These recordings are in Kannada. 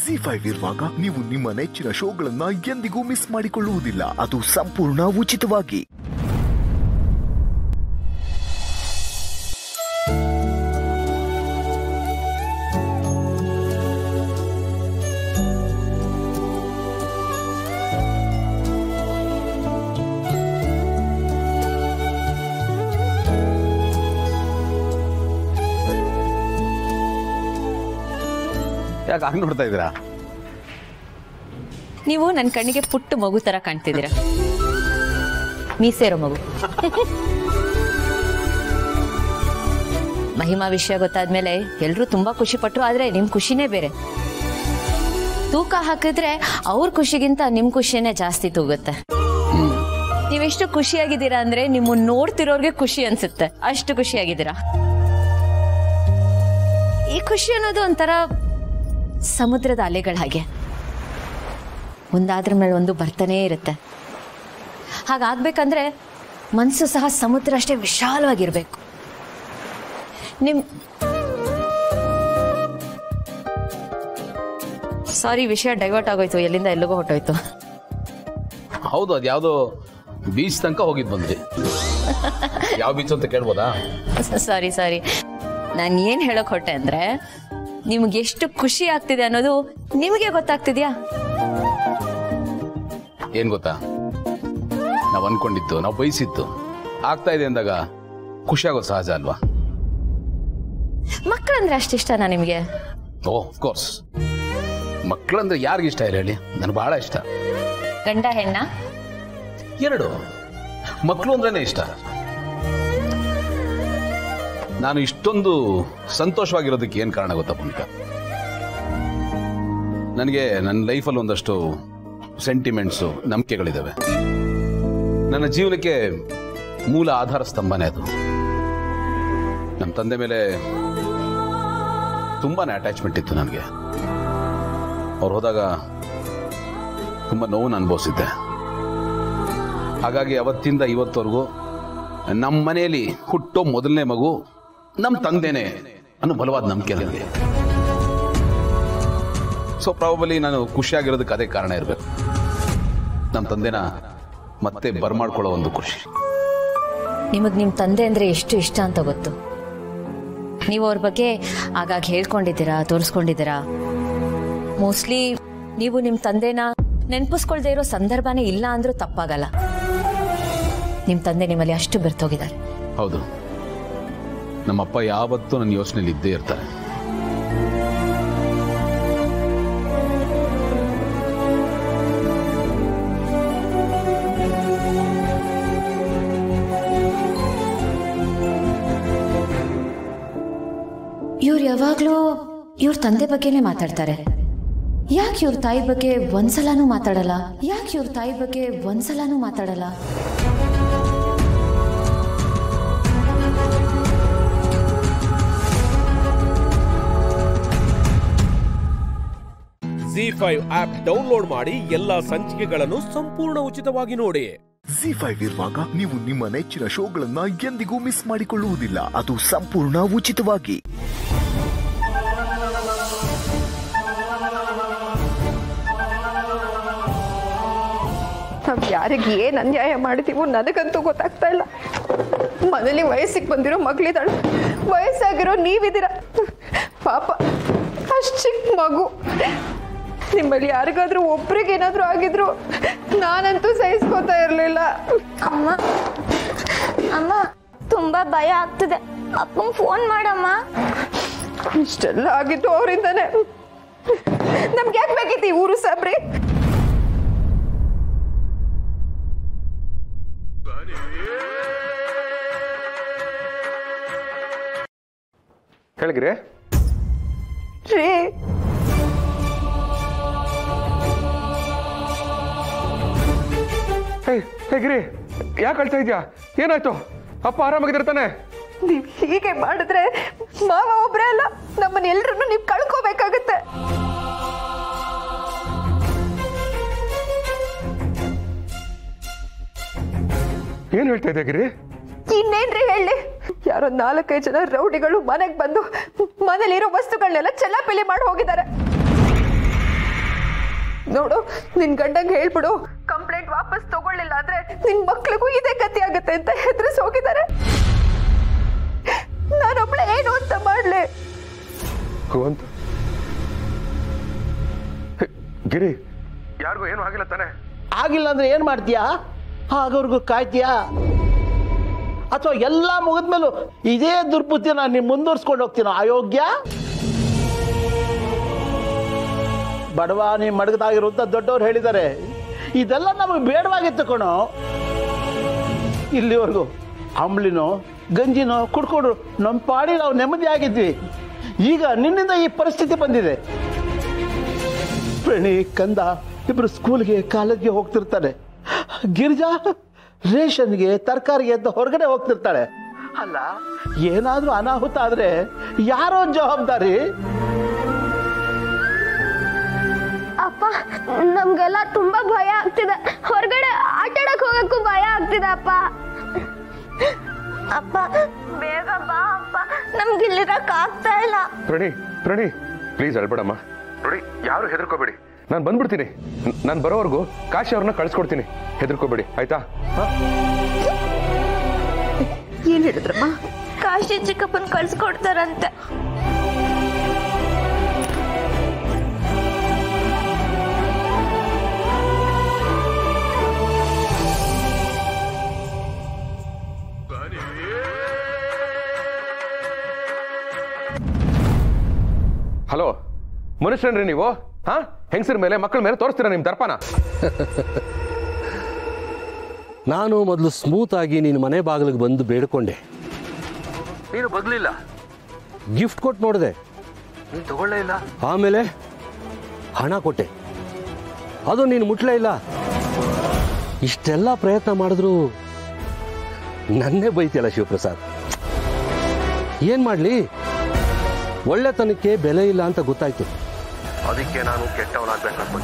ಜಿ ಫೈವ್ ಇರುವಾಗ ನೀವು ನಿಮ್ಮ ನೆಚ್ಚಿನ ಶೋಗಳನ್ನ ಎಂದಿಗೂ ಮಿಸ್ ಮಾಡಿಕೊಳ್ಳುವುದಿಲ್ಲ ಅದು ಸಂಪೂರ್ಣ ಉಚಿತವಾಗಿ ಯಾಕೆ ಹಂಗೆ ನೋಡ್ತಾ ಇದ್ದೀರಾ ನೀವು ನನ್ನ ಕಣ್ಣಿಗೆ ಪುಟ್ಟ ಮಗು ತರ ಕಾಣ್ತಿದ್ದೀರ ಮೀಸೇರೋ ಮಗು ಮಹಿಮಾ ವಿಷಯ ಗೊತ್ತಾದ್ಮೇಲೆ ಎಲ್ರೂ ತುಂಬಾ ಖುಷಿ ಪಟ್ರು ಆದ್ರೆ ನಿಮ್ ಖುಷಿನೇ ಬೇರೆ ತೂಕ ಹಾಕಿದ್ರೆ ಅವ್ರ ಖುಷಿಗಿಂತ ನಿಮ್ ಖುಷಿನೇ ಜಾಸ್ತಿ ತೂಗುತ್ತೆ ನೀವೆಷ್ಟು ಖುಷಿಯಾಗಿದ್ದೀರಾ ಅಂದ್ರೆ ನಿಮ್ಮನ್ನ ನೋಡ್ತಿರೋರ್ಗೆ ಖುಷಿ ಅನ್ಸುತ್ತೆ ಅಷ್ಟು ಖುಷಿಯಾಗಿದ್ದೀರಾ ಈ ಖುಷಿ ಅನ್ನೋದು ಒಂಥರ ಸಮುದ್ರದ ಅಲೆಗಳ ಹಾಗೆ ಒಂದಾದ್ರ ಮೇಲೆ ಒಂದು ಬರ್ತಾನೇ ಇರುತ್ತೆ ಹಾಗಾಗ್ಬೇಕಂದ್ರೆ ಮನಸ್ಸು ಸಹ ಸಮುದ್ರ ಅಷ್ಟೇ ವಿಶಾಲವಾಗಿರ್ಬೇಕು ನಿಮ್ ಸಾರಿ ವಿಷಯ ಡೈವರ್ಟ್ ಆಗೋಯ್ತು ಎಲ್ಲಿಂದ ಎಲ್ಲಿಗೋ ಹೊಟ್ಟೋಯ್ತು ಹೌದು ಅದು ಯಾವುದೋ ಬೀಚ್ ತನಕ ಹೋಗಿದ್ ಬಂದ್ರಿ ಯಾವ ಬೀಚ್ ಅಂತ ಕೇಳ್ಬೋದಾ ಸಾರಿ ಸಾರಿ ನಾನು ಏನ್ ಹೇಳಕ್ ಹೊಟ್ಟೆ ಅಂದ್ರೆ ನಿಮ್ಗೆ ಎಷ್ಟು ಖುಷಿ ಆಗ್ತಿದೆ ಅನ್ನೋದು ನಿಮಗೆ ಗೊತ್ತಾಗ್ತಿದ್ಯಾ ಏನ್ ಗೊತ್ತಾ ನಾವು ಅನ್ಕೊಂಡಿದ್ದು ನಾವು ಬಯಸಿತ್ತು ಆಗ್ತಾ ಇದೆ ಅಂದಾಗ ಖುಷಿ ಆಗೋದು ಸಹಜ ಅಲ್ವಾ ಮಕ್ಕಳಂದ್ರೆ ಅಷ್ಟಿಷ್ಟನಾ ನಿಮಗೆ ಓ ಕೋರ್ಸ್ ಮಕ್ಕಳಂದ್ರೆ ಯಾರಿಗಿಷ್ಟ ಇಷ್ಟ ಇಲ್ಲ ಹೇಳಿ ನನಗೆ ಬಹಳ ಇಷ್ಟ ಗಂಡ ಹೆಣ್ಣ ಎರಡು ಮಕ್ಕಳು ಅಂದ್ರೇನೆ ಇಷ್ಟ ನಾನು ಇಷ್ಟೊಂದು ಸಂತೋಷವಾಗಿರೋದಕ್ಕೆ ಏನು ಕಾರಣ ಗೊತ್ತಾ ಪುನಿಕ ನನಗೆ ನನ್ನ ಲೈಫಲ್ಲಿ ಒಂದಷ್ಟು ಸೆಂಟಿಮೆಂಟ್ಸು ನಂಬಿಕೆಗಳಿದ್ದಾವೆ ನನ್ನ ಜೀವನಕ್ಕೆ ಮೂಲ ಆಧಾರ ಸ್ತಂಭನೇ ಅದು ನಮ್ಮ ತಂದೆ ಮೇಲೆ ತುಂಬಾನೇ ಅಟ್ಯಾಚ್ಮೆಂಟ್ ಇತ್ತು ನನಗೆ ಅವ್ರು ಹೋದಾಗ ತುಂಬ ನೋವನ್ನು ಅನುಭವಿಸಿದ್ದೆ ಹಾಗಾಗಿ ಅವತ್ತಿಂದ ಇವತ್ತವರೆಗೂ ನಮ್ಮ ಮನೆಯಲ್ಲಿ ಹುಟ್ಟೋ ಮೊದಲನೇ ಮಗು ನಮ್ಮ ತಂದೆನೇ ಅನ್ನೋ ಬಲವಾದ ನಂಬಿಕೆ ನನಗೆ ಸೊ ಪ್ರಾಬಲಿ ನಾನು ಖುಷಿಯಾಗಿರೋದಕ್ಕೆ ಅದೇ ಕಾರಣ ಇರಬೇಕು ನಮ್ಮ ತಂದೆನ ಮತ್ತೆ ಬರ್ಮಾಡ್ಕೊಳ್ಳೋ ಒಂದು ಖುಷಿ ನಿಮಗ್ ನಿಮ್ ತಂದೆ ಅಂದ್ರೆ ಎಷ್ಟು ಇಷ್ಟ ಅಂತ ಗೊತ್ತು ನೀವು ಅವ್ರ ಬಗ್ಗೆ ಆಗಾಗ ಹೇಳ್ಕೊಂಡಿದ್ದೀರಾ ತೋರಿಸ್ಕೊಂಡಿದ್ದೀರಾ ಮೋಸ್ಟ್ಲಿ ನೀವು ನಿಮ್ ತಂದೆನ ನೆನ್ಪಿಸ್ಕೊಳ್ದೇ ಇರೋ ಸಂದರ್ಭನೇ ಇಲ್ಲ ಅಂದ್ರೂ ತಪ್ಪಾಗಲ್ಲ ನಿಮ್ ತಂದೆ ನಿಮ್ಮಲ್ಲಿ ಅಷ್ಟು ಬೆರ್ತೋಗಿದ್ದಾರೆ ಹೌದು ನಮ್ಮಪ್ಪ ಯಾವತ್ತೂ ನನ್ನ ಯೋಚನೆಯಲ್ಲಿ ಇದ್ದೇ ಇರ್ತಾರೆ ಇವ್ರು ಯಾವಾಗ್ಲೂ ಇವ್ರ ತಂದೆ ಬಗ್ಗೆನೇ ಮಾತಾಡ್ತಾರೆ ಯಾಕೆ ಇವ್ರ ತಾಯಿ ಬಗ್ಗೆ ಒಂದ್ಸಲನೂ ಮಾತಾಡಲ್ಲ ಯಾಕೆ ಇವ್ರ ತಾಯಿ ಬಗ್ಗೆ ಒಂದ್ಸಲನೂ ಮಾತಾಡಲ್ಲ ಜಿ ಫೈವ್ ಆಪ್ ಡೌನ್ಲೋಡ್ ಮಾಡಿ ಎಲ್ಲಾ ಸಂಚಿಕೆಗಳನ್ನು ಸಂಪೂರ್ಣ ಉಚಿತವಾಗಿ ನೋಡಿ ಜಿ ಫೈವ್ ಇರುವಾಗ ನೀವು ನಿಮ್ಮ ನೆಚ್ಚಿನ ಶೋಗಳನ್ನ ಎಂದಿಗೂ ಮಿಸ್ ಮಾಡಿಕೊಳ್ಳುವುದಿಲ್ಲ ಅದು ಸಂಪೂರ್ಣ ಉಚಿತವಾಗಿ ನಾವ್ ಯಾರಿಗೆ ಏನ್ ಅನ್ಯಾಯ ಮಾಡಿದೀವೋ ನನಗಂತೂ ಗೊತ್ತಾಗ್ತಾ ಇಲ್ಲ ಮನೇಲಿ ವಯಸ್ಸಿಗೆ ಬಂದಿರೋ ಮಗಳಿದಾಳು ವಯಸ್ಸಾಗಿರೋ ನೀವಿದ್ದೀರ ಪಾಪ ಅಷ್ಟ್ ಚಿಕ್ಕ ಮಗು ನಿಮ್ಮಲ್ಲಿ ಯಾರಿಗಾದ್ರೂ ಒಬ್ರಿಗೆ ಏನಾದ್ರೂ ಆಗಿದ್ರು ನಾನಂತೂ ಸಹಿಸ್ಕೋತಾ ಇರ್ಲಿಲ್ಲ ಅಮ್ಮ ಅಮ್ಮ ತುಂಬಾ ಭಯ ಆಗ್ತಿದೆ ಅಪ್ಪಂಗ್ ಫೋನ್ ಮಾಡಮ್ಮ ಇಷ್ಟೆಲ್ಲ ಆಗಿದ್ದು ಅವರಿಂದಾನೆ ನಮ್ಗೆ ಯಾಕೆ ಬೇಕಿತ್ತು ಈ ಊರು ಸಾಬ್ರಿ ಹೇಳಿಗ್ರಿ ರೀ ಹೇ ಹೇಗ್ರಿ ಯಾಕೆ ಅಳ್ತಾ ಇದ್ಯಾ ಏನಾಯ್ತು ಅಪ್ಪ ಆರಾಮಾಗಿದ್ರೆ ತಾನೆ ನೀವ್ ಹೀಗೆ ಮಾಡಿದ್ರೆ ಮಾವ ಒಬ್ರೇ ಅಲ್ಲ ನಮ್ಮನ್ನ ಎಲ್ರನ್ನೂ ನೀವ್ ಕಳ್ಕೋಬೇಕಾಗತ್ತೆ ಏನ್ ಹೇಳ್ತಾ ಇದ್ಯಾ ಗಿರಿ ಇನ್ನೇನ್ರಿ ಹೇಳಿ ಯಾರೋ ನಾಲ್ಕೈದು ಜನ ರೌಡಿಗಳು ಮನೆಗೆ ಬಂದು ಮನೇಲಿರೋ ವಸ್ತುಗಳನ್ನೆಲ್ಲ ಚೆಲ್ಲಾಪಿಲ್ಲಿ ಮಾಡಿ ಹೋಗಿದ್ದಾರೆ ನೋಡು ನಿನ್ ಗಂಡಂಗೆ ಹೇಳ್ಬಿಡು ಕಂಪ್ಲೇಂಟ್ ವಾಪಸ್ ತಗೊಳ್ಳಿಲ್ಲ ಅಂದ್ರೆ ನಿನ್ ಮಕ್ಳಿಗೂ ಇದೇ ಗತಿ ಆಗುತ್ತೆ ಅಂತ ಹೆದರಿಸಿ ಹೋಗಿದ್ದಾರೆ ನಾನೊಬ್ಳೆ ಏನು ಅಂತ ಮಾಡ್ಲಿ ಅಂತ ಹೇ, ಗಿರಿ ಯಾರಿಗೂ ಏನು ಆಗಿಲ್ಲ ತಾನೆ ಆಗಿಲ್ಲ ಅಂದ್ರೆ ಏನ್ ಮಾಡ್ತೀಯಾ ಆಗೋರ್ಗು ಕಾಯ್ತೀಯಾ ಅಥವಾ ಎಲ್ಲ ಮುಗಿದ್ಮೇಲೂ ಇದೇ ದುರ್ಬುದ್ಧಿನ ನೀನು ಮುಂದುವರ್ಸ್ಕೊಂಡು ಹೋಗ್ತೀನೋ ಅಯೋಗ್ಯ ಬಡವ ನೀ ಮಡಗದಾಗಿರು ಅಂತ ದೊಡ್ಡವ್ರು ಹೇಳಿದ್ದಾರೆ ಇದೆಲ್ಲ ನಮಗೆ ಬೇಡವಾಗಿತ್ತು ಕಣೋ ಇಲ್ಲಿವರೆಗೂ ಅಂಬ್ಲಿನೋ ಗಂಜಿನೋ ಕುಡ್ಕೊಂಡು ನಮ್ಮ ಪಾಡಿ ನಾವು ನೆಮ್ಮದಿ ಆಗಿದ್ವಿ ಈಗ ನಿನ್ನಿಂದ ಈ ಪರಿಸ್ಥಿತಿ ಬಂದಿದೆ ಪ್ರಣಿ ಕಂದ ಇಬ್ರು ಸ್ಕೂಲ್ಗೆ ಕಾಲೇಜ್ಗೆ ಹೋಗ್ತಿರ್ತಾರೆ ಗಿರಿಜಾ ರೇಷನ್ಗೆ ತರಕಾರಿಗೆ ಅಂತ ಹೊರಗಡೆ ಹೋಗ್ತಿರ್ತಾಳೆ ಅಲ್ಲ ಏನಾದ್ರೂ ಅನಾಹುತ ಆದ್ರೆ ಯಾರೋ ಜವಾಬ್ದಾರಿ ಅಪ್ಪ ನಮ್ಗೆಲ್ಲ ತುಂಬಾ ಭಯ ಆಗ್ತಿದೆ ಹೊರಗಡೆ ಆಟ ಆಡಕ್ ಹೋಗಕ್ಕೂ ಭಯ ಆಗ್ತಿದೆ ಅಪ್ಪ ಅಪ್ಪ ಬೇಗ ಬಾ ಅಪ್ಪ ನಮ್ಗೆ ಇಲ್ಲಿರಕ್ ಆಗ್ತಾ ಇಲ್ಲ ಪ್ರಣಿ ಪ್ರಣಿ ಪ್ಲೀಸ್ ಅಳ್ಬೇಡಮ್ಮ ನೋಡಿ ಯಾರು ಹೆದರ್ಕೋಬೇಡಿ ನಾನು ಬಂದ್ಬಿಡ್ತೀನಿ ನಾನು ಬರೋವರೆಗೂ ಕಾಶಿ ಅವ್ರನ್ನ ಕಳ್ಸ್ಕೊಡ್ತೀನಿ ಹೆದರ್ಕೋಬೇಡಿ ಆಯ್ತಾ ಏನ್ ಹೇಳಿದ್ರಮ್ಮ ಕಾಶಿ ಚಿಕ್ಕಪ್ಪನ್ ಕಳ್ಸ್ಕೊಡ್ತಾರಂತೆ ಹಲೋ ಮನುಷ್ಯನ್ರಿ ನೀವು ಹಾ ಹೆಂಗಸರ ಮೇಲೆ ಮಕ್ಕಳ ಮೇಲೆ ತೋರಿಸ್ತೀರಾ ನಿಮ್ಮ ದರ್ಪನ ನಾನು ಮೊದಲು ಸ್ಮೂತ್ ಆಗಿ ನಿನ್ನ ಮನೆ ಬಾಗಿಲಿಗೆ ಬಂದು ಬೇಡ್ಕೊಂಡೆ ನೀನು ಬಗ್ಲಿಲ್ಲ ಗಿಫ್ಟ್ ಕೊಟ್ಟು ನೋಡಿದೆ ನೀನು ತಗೊಳ್ಳೇ ಇಲ್ಲ ಆಮೇಲೆ ಹಣ ಕೊಟ್ಟೆ ಅದು ನೀನು ಮುಟ್ಲೇ ಇಲ್ಲ ಇಷ್ಟೆಲ್ಲ ಪ್ರಯತ್ನ ಮಾಡಿದ್ರು ನನ್ನೇ ಬೈತಿಯಲ್ಲ ಶಿವಪ್ರಸಾದ್ ಏನ್ ಮಾಡ್ಲಿ ಒಳ್ಳೆತನಕ್ಕೆ ಬೆಲೆ ಇಲ್ಲ ಅಂತ ಗೊತ್ತಾಯ್ತು ಅದಕ್ಕೆ ನಾನು ಕೆಟ್ಟವನಾಗ್ಬೇಕು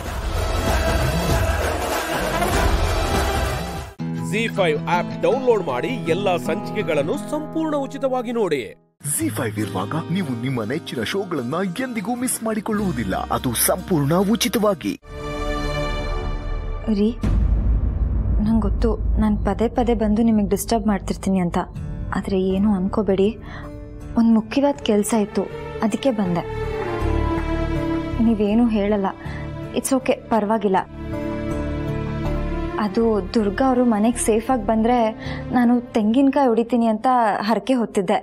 ಜಿ ಫೈವ್ ಆಪ್ ಡೌನ್ಲೋಡ್ ಮಾಡಿ ಎಲ್ಲಾ ಸಂಚಿಕೆಗಳನ್ನು ಸಂಪೂರ್ಣ ಉಚಿತವಾಗಿ ನೋಡಿ ಜಿ ಫೈವ್ ಇರುವಾಗ ನೀವು ನಿಮ್ಮ ನೆಚ್ಚಿನ ಶೋಗಳನ್ನ ಎಂದಿಗೂ ಮಿಸ್ ಮಾಡಿಕೊಳ್ಳುವುದಿಲ್ಲ ಅದು ಸಂಪೂರ್ಣ ಉಚಿತವಾಗಿ ರೀ ನಂಗೆ ಗೊತ್ತು ನಾನು ಪದೇ ಪದೇ ಬಂದು ನಿಮಗೆ ಡಿಸ್ಟರ್ಬ್ ಮಾಡ್ತಿರ್ತೀನಿ ಅಂತ ಆದರೆ ಏನು ಅನ್ಕೋಬೇಡಿ ಒಂದು ಮುಖ್ಯವಾದ ಕೆಲಸ ಇತ್ತು ಅದಕ್ಕೆ ಬಂದೆ ನೀವೇನು ಹೇಳಲ್ಲ ಇಟ್ಸ್ ಓಕೆ ಪರವಾಗಿಲ್ಲ ಅದು ದುರ್ಗಾ ಅವರು ಮನೆಗೆ ಸೇಫಾಗಿ ಬಂದರೆ ನಾನು ತೆಂಗಿನಕಾಯಿ ಹೊಡಿತೀನಿ ಅಂತ ಹರಕೆ ಹೊತ್ತಿದ್ದೆ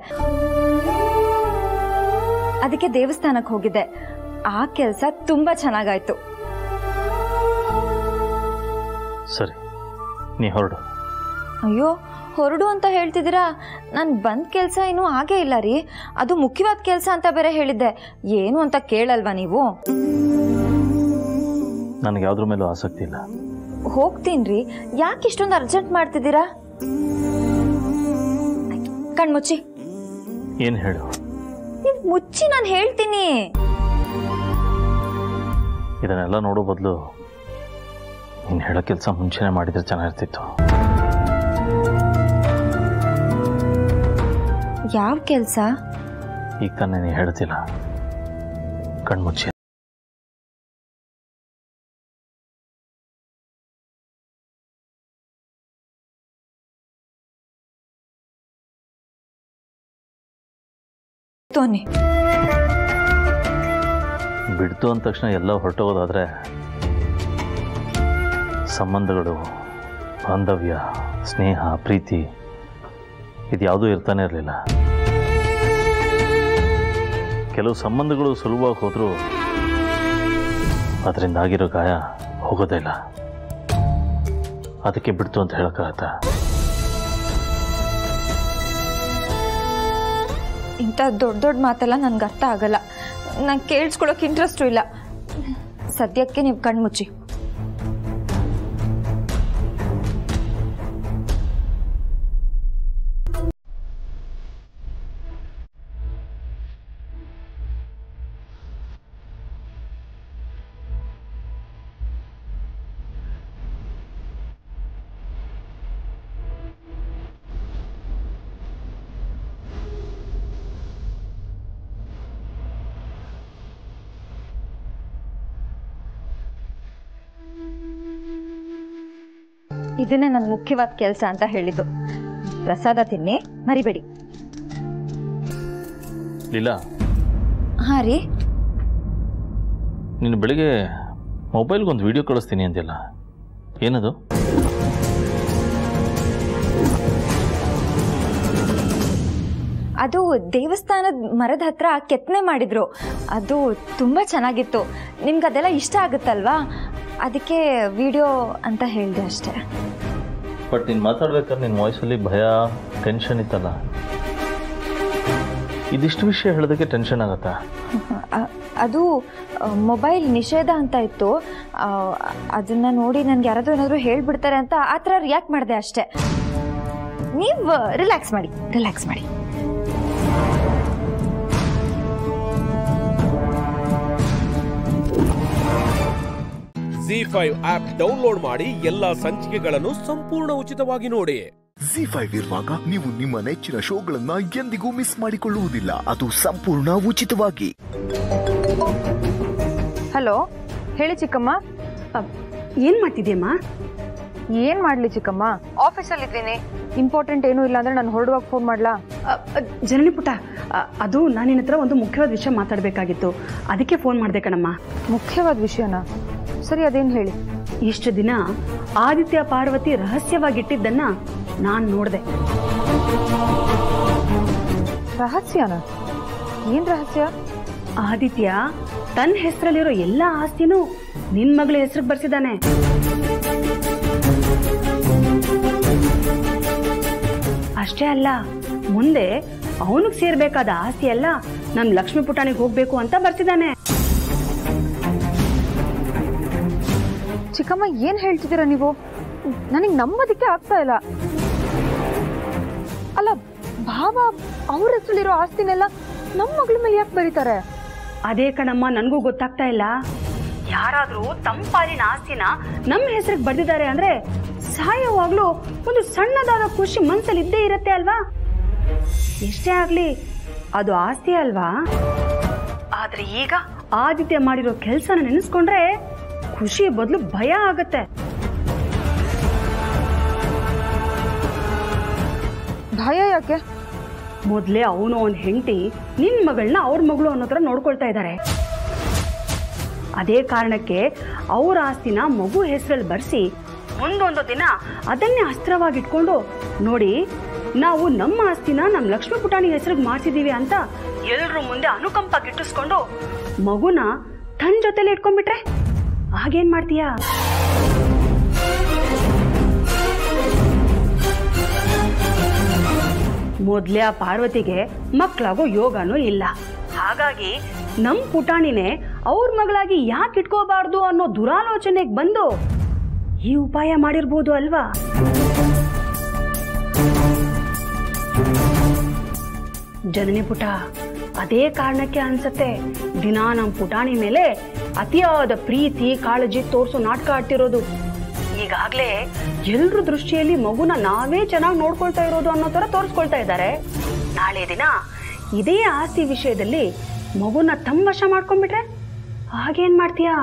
ಅದಕ್ಕೆ ದೇವಸ್ಥಾನಕ್ಕೆ ಹೋಗಿದ್ದೆ ಆ ಕೆಲಸ ತುಂಬ ಚೆನ್ನಾಗಾಯ್ತು ಸರಿ ನೀ ಹೊರಡು ಅಯ್ಯೋ ಹೊರಡು ಅಂತ ಹೇಳ್ತಿದ್ದೀರಾ ನಾನು ಬಂದ ಕೆಲಸ ಏನೂ ಆಗೇ ಇಲ್ಲ ರೀ ಅದು ಮುಖ್ಯವಾದ ಕೆಲಸ ಅಂತ ಬೇರೆ ಹೇಳಿದ್ದೆ ಏನು ಅಂತ ಕೇಳಲ್ವಾ ನೀವು ನನಗೆ ಯಾವುದ್ರ ಮೇಲೂ ಆಸಕ್ತಿ ಇಲ್ಲ ಹೋಗ್ತೀನಿ ರೀ ಯಾಕೆ ಇಷ್ಟೊಂದು ಅರ್ಜೆಂಟ್ ಮಾಡ್ತಿದ್ದೀರಾ ಕಣ್ಮುಚ್ಚಿ ಏನು ಹೇಳು ನೀವು ಮುಚ್ಚಿ ನಾನು ಹೇಳ್ತೀನಿ ಇದನ್ನೆಲ್ಲ ನೋಡೋ ಬದಲು ನೀನು ಹೇಳೋ ಕೆಲಸ ಮುಂಚೆನೇ ಮಾಡಿದ್ರೆ ಚೆನ್ನಾಗಿರ್ತಿತ್ತು ಯಾವ ಕೆಲಸ ಈಗ ತಾನೇ ನೀನು ಹೇಳ್ತಿಲ್ಲ ಕಣ್ಮುಚ್ಚಿ ತೋನಿ ಬಿಡ್ತು ಅಂದ ತಕ್ಷಣ ಎಲ್ಲ ಹೊರಟೋಗೋದಾದ್ರೆ ಸಂಬಂಧಗಳು ಬಾಂಧವ್ಯ ಸ್ನೇಹ ಪ್ರೀತಿ ಇದ್ಯಾವುದೂ ಇರ್ತಾನೆ ಇರಲಿಲ್ಲ ಕೆಲವು ಸಂಬಂಧಗಳು ಸುಲಭವಾಗಿ ಹೋದರೂ ಅದರಿಂದ ಆಗಿರೋ ಗಾಯ ಹೋಗೋದೇ ಇಲ್ಲ ಅದಕ್ಕೆ ಬಿಡ್ತು ಅಂತ ಹೇಳೋಕ್ಕಾಗತ್ತಾ ಇಂಥ ದೊಡ್ಡ ದೊಡ್ಡ ಮಾತೆಲ್ಲ ನನ್ಗೆ ಅರ್ಥ ಆಗಲ್ಲ ನಂಗೆ ಕೇಳಿಸ್ಕೊಳಕ್ಕೆ ಇಂಟ್ರೆಸ್ಟು ಇಲ್ಲ ಸದ್ಯಕ್ಕೆ ನೀವು ಕಣ್ಮುಚ್ಚಿ ಇದನ್ನೇ ನನ್ನ ಮುಖ್ಯವಾದ ಕೆಲಸ ಅಂತ ಹೇಳಿದ್ದು ಪ್ರಸಾದ ತಿನ್ನಿ ಮರಿಬೇಡಿ ಇಲ್ಲ ಹಾಂ ರೀ ನೀನು ಬೆಳಿಗ್ಗೆ ಮೊಬೈಲ್ಗೆ ಒಂದು ವಿಡಿಯೋ ಕಳಿಸ್ತೀನಿ ಅಂತಿಲ್ಲ ಏನದು ಅದು ದೇವಸ್ಥಾನದ ಮರದ ಹತ್ರ ಕೆತ್ತನೆ ಮಾಡಿದ್ರು ಅದು ತುಂಬ ಚೆನ್ನಾಗಿತ್ತು ನಿಮ್ಗೆ ಅದೆಲ್ಲ ಇಷ್ಟ ಆಗುತ್ತಲ್ವಾ ಅದಕ್ಕೆ ವಿಡಿಯೋ ಅಂತ ಹೇಳಿದೆ ಅಷ್ಟೇ ಬಟ್ ನೀನು ಮಾತಾಡ್ಬೇಕಾದ್ರೆ ನಿನ್ನ ವಾಯ್ಸಲ್ಲಿ ಭಯ ಟೆನ್ಷನ್ ಇತ್ತಲ್ಲ ಇದಿಷ್ಟು ವಿಷಯ ಹೇಳೋದಕ್ಕೆ ಟೆನ್ಷನ್ ಆಗತ್ತಾ ಅ- ಅದು ಮೊಬೈಲ್ ನಿಷೇಧ ಅಂತ ಇತ್ತು ಆ, ಅದನ್ನ ನೋಡಿ ನನ್ಗೆ ಯಾರಾದರೂ ಏನಾದರೂ ಹೇಳ್ಬಿಡ್ತಾರೆ ಅಂತ ಆ ಥರ ರಿಯಾಕ್ಟ್ ಮಾಡಿದೆ ಅಷ್ಟೇ ನೀವು ರಿಲ್ಯಾಕ್ಸ್ ಮಾಡಿ ರಿಲ್ಯಾಕ್ಸ್ ಮಾಡಿ ಜಿ ಫೈವ್ ಆಪ್ ಡೌನ್ಲೋಡ್ ಮಾಡಿ ಎಲ್ಲಾ ಸಂಚಿಕೆಗಳನ್ನು ಸಂಪೂರ್ಣ ಉಚಿತವಾಗಿ ನೋಡಿ ಜಿ ಫೈವ್ ಇರುವಾಗ ನೀವು ನಿಮ್ಮ ನೆಚ್ಚಿನ ಶೋಗಳನ್ನ ಎಂದಿಗೂ ಮಿಸ್ ಮಾಡಿಕೊಳ್ಳುವುದಿಲ್ಲ ಅದು ಸಂಪೂರ್ಣ ಉಚಿತವಾಗಿ ಹಲೋ ಹೇಳಿ ಚಿಕ್ಕಮ್ಮ ಏನ್ ಮಾಡ್ತಿದ್ಯಮ್ಮ ಏನ್ ಮಾಡ್ಲಿ ಚಿಕ್ಕಮ್ಮ ಆಫೀಸಲ್ಲಿ ಇದ್ದೀನಿ ಇಂಪಾರ್ಟೆಂಟ್ ಏನೂ ಇಲ್ಲ ಅಂದ್ರೆ ನಾನು ಹೊರಡುವಾಗ ಫೋನ್ ಮಾಡ್ಲಾ ಜನನಿ ಪುಟ ಅ, ಅದು ನಾನು ನಿನ್ನ ಹತ್ರ ಒಂದು ಮುಖ್ಯವಾದ ವಿಷಯ ಮಾತಾಡಬೇಕಾಗಿತ್ತು ಅದಕ್ಕೆ ಫೋನ್ ಮಾಡಿದೆ ಕಣಮ್ಮ ಮುಖ್ಯವಾದ ವಿಷಯನ ಸರಿ ಅದೇನು ಹೇಳಿ ಇಷ್ಟು ದಿನ ಆದಿತ್ಯ ಪಾರ್ವತಿ ರಹಸ್ಯವಾಗಿಟ್ಟಿದ್ದನ್ನ ನಾನು ನೋಡಿದೆ ರಹಸ್ಯನ ಏನ್ ರಹಸ್ಯ ಆದಿತ್ಯ ತನ್ನ ಹೆಸರಲ್ಲಿರೋ ಎಲ್ಲ ಆಸ್ತಿನೂ ನಿನ್ ಮಗಳ ಹೆಸರಿಗೆ ಬರ್ಸಿದಾನೆ ಅಷ್ಟೇ ಅಲ್ಲ ಮುಂದೆ ಅವನಿಗೆ ಸೇರ್ಬೇಕಾದ ಆಸ್ತಿ ಎಲ್ಲ ನಮ್ ಲಕ್ಷ್ಮೀ ಪುಟಾಣಿಗೆ ಹೋಗ್ಬೇಕು ಅಂತ ಬರ್ಸಿದಾನೆ ಚಿಕ್ಕಮ್ಮ ಏನ್ ಹೇಳ್ತಿದ್ದೀರಾ ನೀವು ನನಗೆ ನಂಬೋದಕ್ಕೆ ಆಗ್ತಾ ಇಲ್ಲ ಅಲ್ಲ ಭಾವ ಅವ್ರ ಹೆಸರಲ್ಲಿರೋ ಆಸ್ತಿನೆಲ್ಲ ನಮ್ಮ ಮಗಳ ಮೇಲೆ ಯಾಕೆ ಬರೀತಾರೆ ಅದೇ ಕಣಮ್ಮ ನನಗೂ ಗೊತ್ತಾಗ್ತಾ ಇಲ್ಲ ಯಾರಾದ್ರೂ ತಮ್ಮ ಪಾಲಿನ ಆಸ್ತಿನ ನಮ್ಮ ಹೆಸರಿಗೆ ಬರ್ದಿದ್ದಾರೆ ಅಂದ್ರೆ ಸಾಯೋವಾಗ್ಲೂ ಒಂದು ಸಣ್ಣದಾದ ಖುಷಿ ಮನ್ಸಲ್ಲಿ ಇದ್ದೇ ಇರತ್ತೆ ಅಲ್ವಾ ಎಷ್ಟೇ ಆಗ್ಲಿ ಅದು ಆಸ್ತಿ ಅಲ್ವಾ ಆದ್ರೆ ಈಗ ಆದಿತ್ಯ ಮಾಡಿರೋ ಕೆಲ್ಸನ ನೆನೆಸ್ಕೊಂಡ್ರೆ ಖುಷಿ ಬದಲು ಭಯ ಆಗತ್ತೆ ಭಯ ಯಾಕೆ ಮೊದ್ಲೇ ಅವನು ಅವನ ಹೆಂಡತಿ ನಿನ್ ಮಗಳನ್ನ ಅವ್ರ ಮಗಳು ಅನ್ನೋ ಥರ ನೋಡ್ಕೊಳ್ತಾ ಇದ್ದಾರೆ ಅದೇ ಕಾರಣಕ್ಕೆ ಅವ್ರ ಆಸ್ತಿನ ಮಗು ಹೆಸರಲ್ಲಿ ಬರ್ಸಿ ಮುಂದೊಂದು ದಿನ ಅದನ್ನೇ ಅಸ್ತ್ರವಾಗಿಟ್ಕೊಂಡು ನೋಡಿ ನಾವು ನಮ್ಮ ಆಸ್ತಿನ ನಮ್ಮ ಲಕ್ಷ್ಮೀ ಪುಟಾಣಿ ಹೆಸರಿಗೆ ಮಾಡ್ಸಿದೀವಿ ಅಂತ ಎಲ್ರ ಮುಂದೆ ಅನುಕಂಪ ಗಿಟ್ಟಿಸ್ಕೊಂಡು ಮಗುನ ತನ್ನ ಜೊತೆಲಿ ಇಟ್ಕೊಂಡ್ಬಿಟ್ರೆ ಆಗೇನ್ ಮಾಡ್ತೀಯಾ ಮೊದ್ಲೇ ಆ ಪಾರ್ವತಿಗೆ ಮಕ್ಕಳಾಗೋ ಯೋಗನೂ ಇಲ್ಲ ಹಾಗಾಗಿ ನಮ್ ಪುಟಾಣಿನೇ ಅವ್ರ ಮಗಳಾಗಿ ಯಾಕೆ ಇಟ್ಕೋಬಾರ್ದು ಅನ್ನೋ ದುರಾಲೋಚನೆಗೆ ಬಂದು ಈ ಉಪಾಯ ಮಾಡಿರ್ಬೋದು ಅಲ್ವಾ ಜನನಿ ಪುಟ ಅದೇ ಕಾರಣಕ್ಕೆ ಅನ್ಸತ್ತೆ ದಿನಾ ನಮ್ ಪುಟಾಣಿ ಮೇಲೆ ಅತಿಯಾದ ಪ್ರೀತಿ ಕಾಳಜಿ ತೋರ್ಸೋ ನಾಟಕ ಆಡ್ತಿರೋದು ಈಗಾಗ್ಲೇ ಎಲ್ರ ದೃಷ್ಟಿಯಲ್ಲಿ ಮಗುನ ನಾವೇ ಚೆನ್ನಾಗಿ ನೋಡ್ಕೊಳ್ತಾ ಇರೋದು ಅನ್ನೋ ತರ ತೋರಿಸ್ಕೊಳ್ತಾ ಇದ್ದಾರೆ ನಾಳೆ ದಿನ ಇದೇ ಆಸ್ತಿ ವಿಷಯದಲ್ಲಿ ಮಗುನ ತಮ್ಮ ವಶ ಮಾಡ್ಕೊಂಡ್ಬಿಟ್ರೆ ಹಾಗೇನ್ ಮಾಡ್ತೀಯಾ